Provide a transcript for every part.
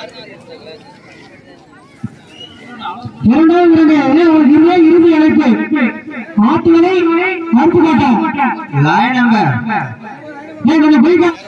இரண்டாவது இரண்டாவது அவருக்கு இதுவே இறுதி அழைப்பு ஆட்டுவதை அறுப்பு காட்டா லைன் நம்பர் ஏன் கொஞ்சம் போய் கா-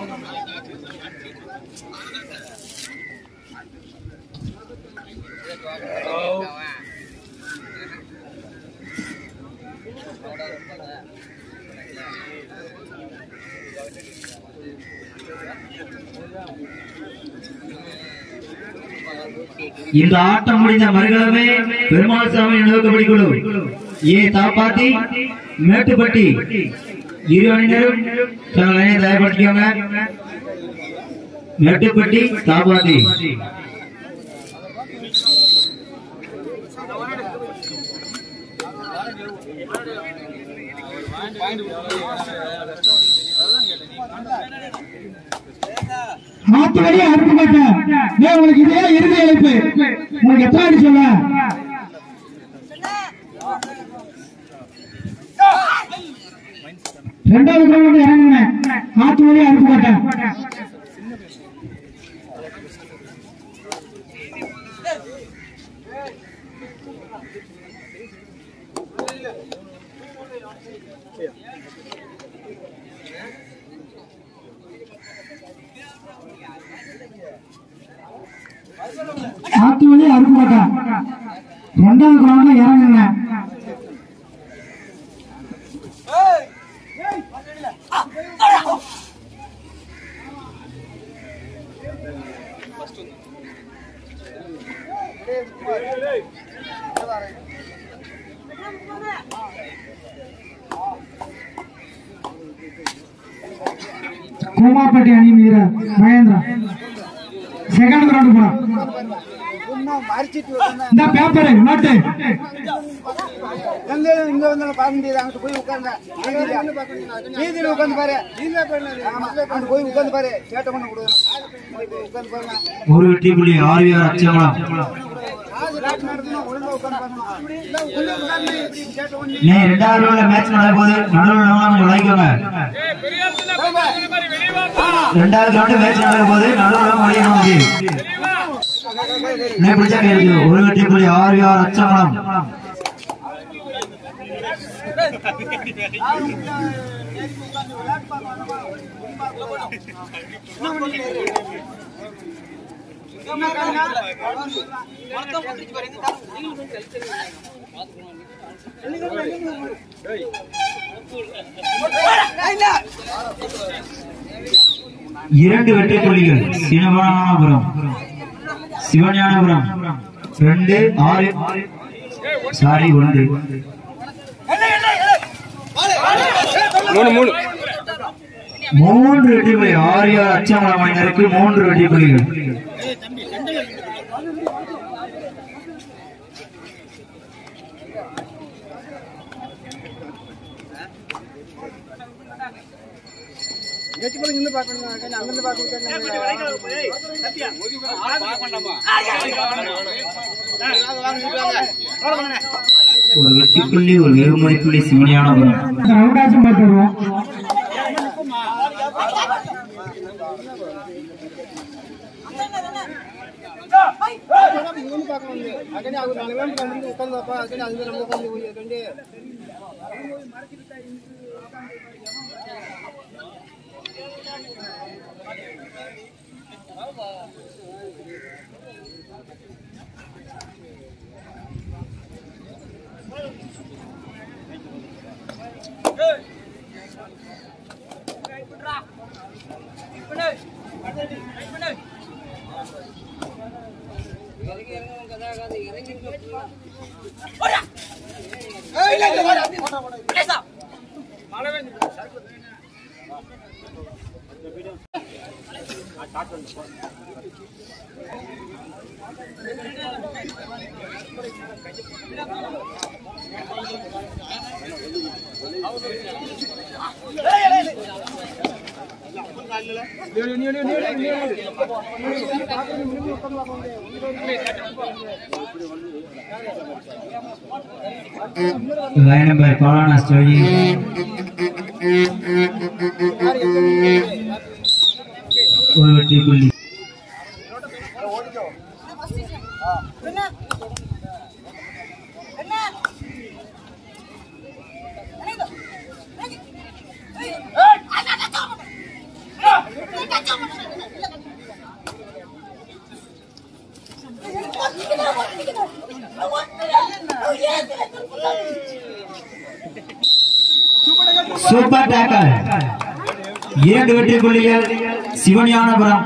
இந்த ஆட்டம் முடிந்த மறுகிழமை பெருமாள் சாமி நிலவுக்கு குழு ஏ தாப்பாத்தி மேட்டுப்பட்டி இரு அணியினரும் தங்கள் அணியை தயார்படுத்திக்கோங்க மேட்டுப்பட்டி தாப்பாத்தி ஆட்டுவதை அறுப்பு காட்டா ஏன் உங்களுக்கு இதுவே இறுதி அழைப்பு உங்களுக்கு எத்தனை அடி சொல்ல ரெண்டாவது கிரௌண்ட் இறங்குங்க ஆட்டுவதை அறுப்பு காட்டா ஆத்துவதே அறுப்பு மாட்டா ரெண்டாவது கிரௌண்ட்ல இறங்குங்க கோமாப்பட்டி அணி வீரர் மகேந்திரா செகண்ட் கிரவுண்ட் போலாம் இந்த பேப்பர் நோட்டு எங்க இங்க வந்து பார்க்க முடியாது அங்கிட்டு போய் உட்கார்ந்த வீதியில உட்கார்ந்து பாரு ஆமா, அங்கிட்டு போய் உட்கார்ந்து பாரு சேட்டை பண்ண கூடாது உட்கார்ந்து பாருங்க ஒரு வெற்றி புள்ளி ஆர்விஆர் அச்சமலம் ஆறு ராட்டு நடக்கணும் ஒழுங்கா உட்கார்ந்து பாருங்க இல்ல உள்ள உட்கார்ந்து இப்படி சேட்டை பண்ணி நீ ரெண்டாவது ரவுண்ட்ல மேட்ச் நடக்கும்போது நடுவில் நம்ம விளைக்கோங்க ரெண்டாவது ரவுண்ட் மேட்ச் நடக்கும்போது நடுவில் விளையாடணும் நீ பிடிச்சா கேள்வி ஒரு வெற்றி புள்ளி ஆர்விஆர் அச்சமலம் இரண்டு வெற்றி புள்ளிகள் சிவஞானபுரம் சிவஞானபுரம் ரெண்டு ஆறு சாரி ஒன்று மூன்று வெற்றி புள்ளி ஆறு ஆறு அச்சமலம் அணியினருக்கு மூன்று வெற்றி புள்ளிகள் நெச்சு பண்ணி இருந்து பார்க்கணும் அங்கிருந்து பார்க்கணும் ஒரு வெற்றி புள்ளி ஒரு வெகுமதி புள்ளி சிவஞானபுரம் ரவுண்டாச்சும் பார்த்து வருவோம் மூணு பார்க்க வந்து அக்கனே அவங்க நாலு பேர் வந்து உட்கார்ந்தாப்பா அக்கனே அது நம்ம உட்காந்து ரெண்டு லைன் நம்பர் பலானா ஸ்டோரி ஒரு வெற்றி புள்ளி சூப்பர் டேக்கல் இரண்டு வெற்றி புள்ளிகள் சிவஞானபுரம்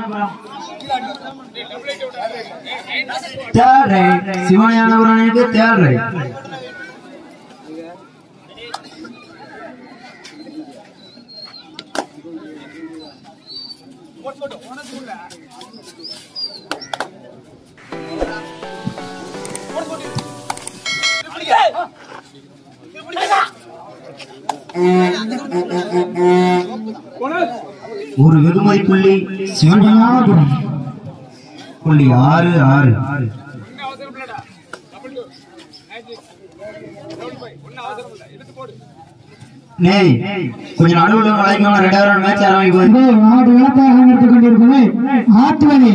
தேர்ட் ரைட் சிவஞானபுரம் அணிக்கு தேர்ட் ரைட் ஒரு வெகுமதி புள்ளி சிவஞானபுரம் புள்ளி ஆறு ஆறு நெய் கொஞ்சம் நடுவில் வளைக்கணும் ரெண்டாயிரம் மேட்ச் ஆரம்பிக்கும் இதோ நாடு இழப்பாக நடத்திக் கொண்டிருப்பது ஆத்துவணி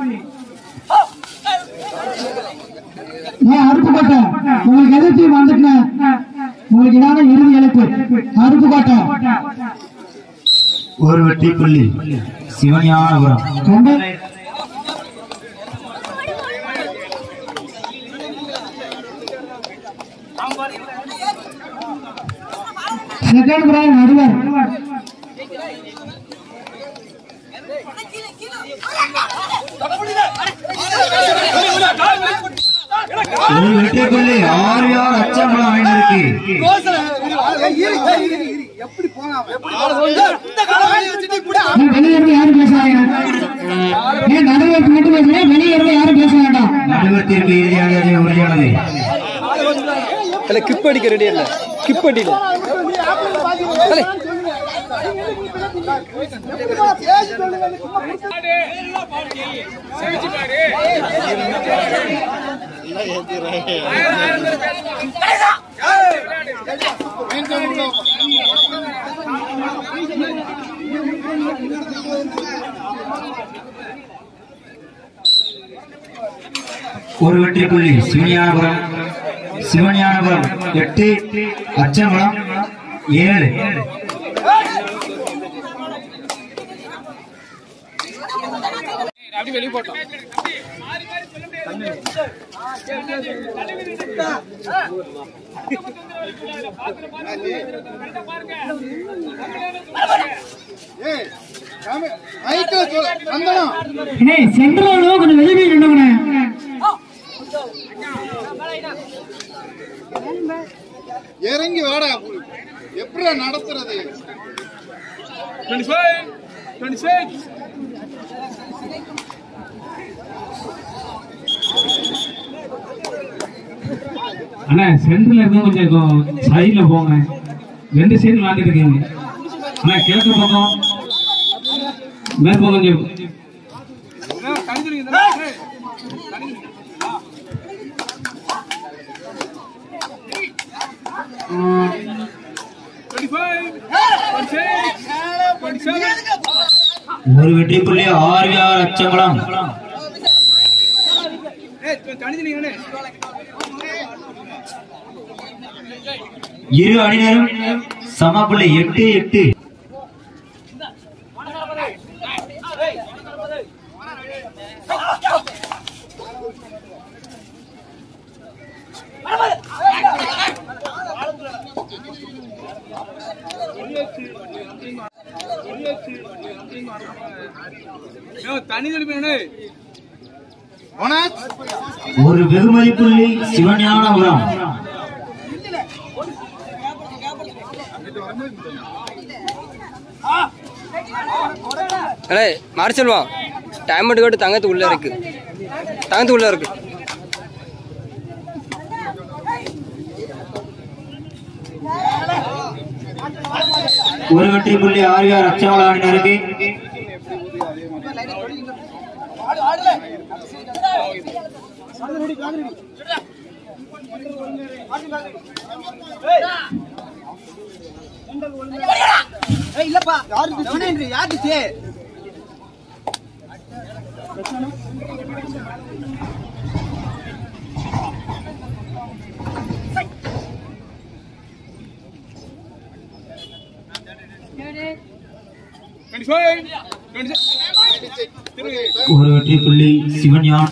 ஏன் அருப்புக்கோட்டை உங்களுக்கு எதிர்த்து வந்துட்டேன் உங்களுக்கு இதான இறுதி இழப்பு அருப்புக்கோட்டை ஒரு வெற்றி புள்ளி சிவஞானபுரம் ரெண்டு செகண்ட் பிரைம் நடுவர் ஒரு வெற்றி புள்ளி ஆறு ஆறு அச்சம்பளம் அணிந்திருக்கு எப்படி போனா நீ வெளியேறது யாரும் பேசுறாங்க நீ நடுவருக்கு மட்டும் பேசுறேன் வெளியேறது யாரும் பேச வேண்டாம் நடுவத்திற்கு இறுதியானது உறுதியானது இல்ல கிப் அடிக்க ரெடி இல்ல கிப் அடியில ஒரு வெற்றி புள்ளி சிவஞானபுரம் சிவஞானபுரம் எட்டு அச்சம்பளம் ஏழு மைக்கேல் சொல்ல சந்தனம் அண்ணே சென்ட்ரல் கொஞ்சம் வெளியே போய் நின்னுங்கண்ணே இறங்கி வாடா எப்படி நடத்துறது அண்ணா சென்டர்ல இருந்து கொஞ்சம் சைடுல போங்க ரெண்டு சைடு விளாண்டுட்டு இருக்கீங்க அண்ணா கிழக்கு பக்கம் மேற்பக்கம் கொஞ்சம் ஒரு வெற்றி புள்ளி ஆறு ஆறு அச்சம்பளம் இரு அணியினரும் சம புள்ளி எட்டு எட்டு போனாஸ் ஒரு வெகுமதி புள்ளி சிவஞானபுரம் அண்ணே மார்ச்சல்வா டைம் மட்டும் கேட்டு தங்கத்து உள்ள இருக்கு தங்கத்து உள்ள இருக்கு ஒரு வெற்றி புள்ளி ஆறு ஆறு அச்சம்பளம் அணியினருக்கு இல்லப்பா யாரு யாருக்கு ஒரு வெற்றி புள்ளி சிவஞான்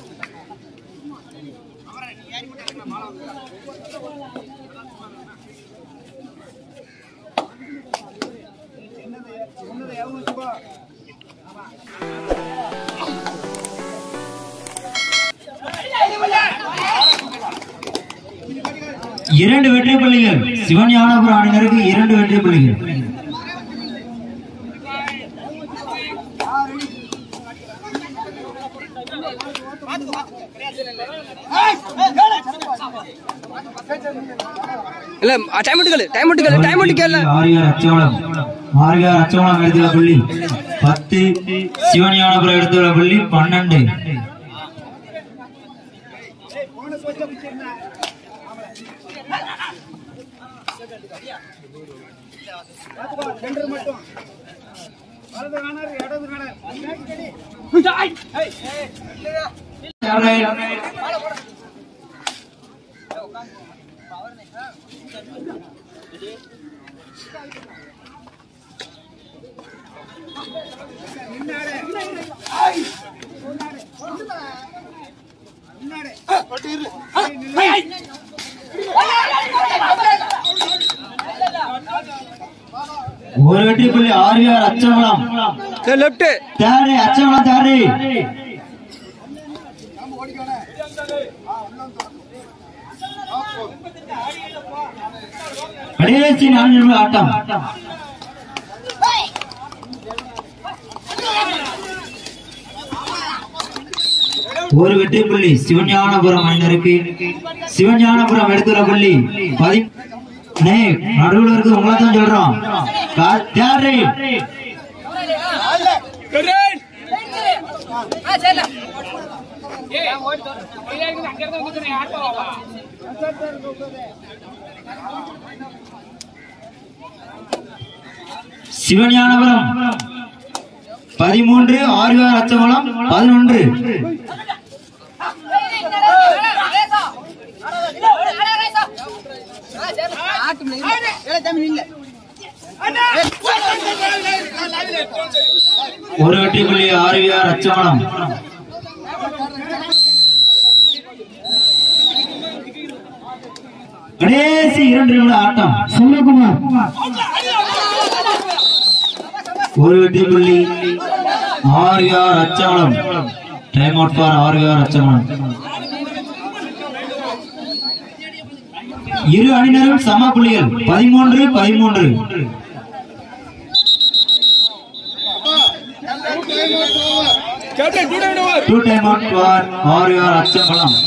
இரண்டு வெற்றி புள்ளிகள் சிவஞானபுரம் அணியினருக்கு இரண்டு வெற்றி புள்ளிகள் இல்ல டைம் விட்டுக்கல டைம் விட்டுக்கல டைம் விட்டுக்கல ஆரியார் அச்சோளம் ஆரியார் அச்சோளம் எடுத்துள்ள புள்ளி பத்து சிவஞானபுரம் எடுத்துள்ள புள்ளி பன்னெண்டு சென்டர் மட்டும் வலது காணாரு இடது காணாரு ஒரு வெற்றி புள்ளி ஆரியார் அச்சோளம் லெஃப்ட் தேர்டு அச்சோளம் தேர்டு கடைசி நான்கு நிமிட ஆட்டம் ஒரு வெற்றி புள்ளி சிவஞானபுரம் அணியினருக்கு சிவஞானபுரம் எடுத்துள்ள புள்ளி பதி அண்ணே, நடுவுல இருக்கு உங்களை தான் சொல்றோம் கா- தேர்டு சிவஞானபுரம் பதிமூன்று ஆறுகார் அச்சமலம் பதினொன்று ஒரு வெற்றி புள்ளி ஆறுகார் அச்சமலம் கடைசி இரண்டு நிமிட ஆட்டம் செல்வகுமார் ஒரு வெற்றி புள்ளி ஆறுகார் அச்சமலம் டைம் அவுட் ஃபார் ஆறுகார் அச்சமலம் இரு அணியினரும் சம புள்ளிகள் பதிமூன்று பதிமூன்று டூ டைம் அவுட் ஃபார் ஆறுகார் அச்சமலம்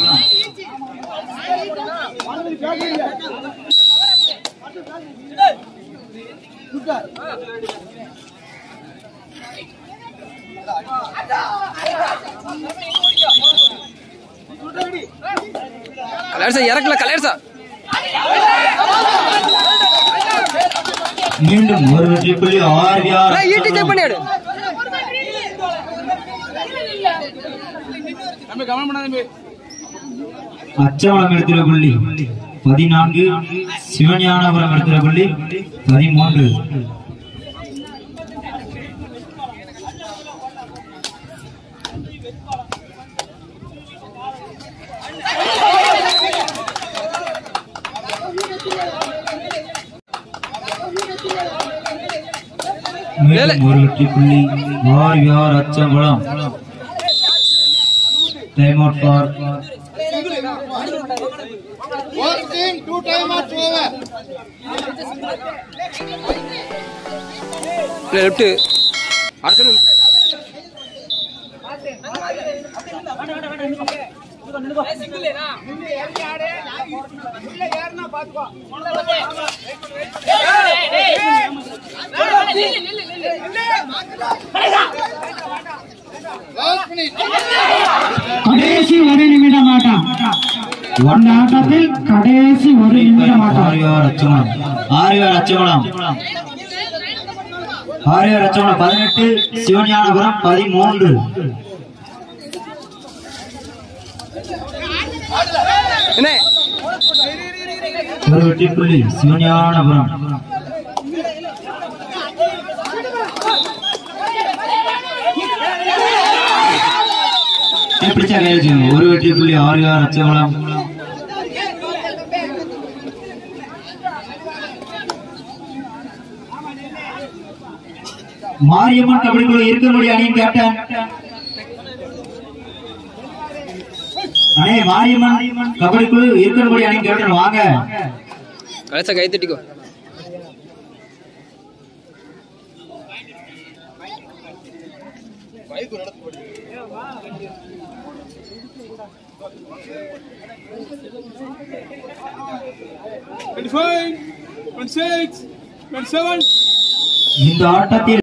கலர்சா இறக்கல கலர்சா மீண்டும் ஒரு வெற்றி புள்ளி ஆறுகார் ஈட்டி செக் பண்ணியாடு அச்சவளம் எடுத்துள்ள புள்ளி பதினான்கு சிவஞானபுரம் எடுத்துள்ள புள்ளி பதிமூன்று மேலும் ஒரு வெற்றி புள்ளி ஆறுகார் அச்சம்பலம் time out for One team, two time out over. Left அடுத்து Last minute. கடைசி ஒரு நிமிடம் ஆட்டம் அந்த ஆட்டத்தில் கடைசி ஒரு நிமிடம் ஆட்டம் ஆரியார் அச்சமலம் ஆரியார் அச்சமலம் ஆரியார் அச்சமலம் பதினெட்டு சிவஞானபுரம் பதிமூன்று என்ன ஒரு வெற்றி புள்ளி சிவஞானபுரம் ஏன் பிடிச்சா கையில் வச்சுக்கோங்க. ஒரு வெற்றி புள்ளி ஆரியார் அச்சமலம் மாரியம்மன் கபடி குழு இருக்கக்கூடிய அணியின் கேப்டன் அண்ணே மாரியம்மன் கபடி குழு இருக்கிறபடி அணை கேட்டு வாங்க கலசா கை தட்டிக்கோ இந்த ஆட்டத்தில்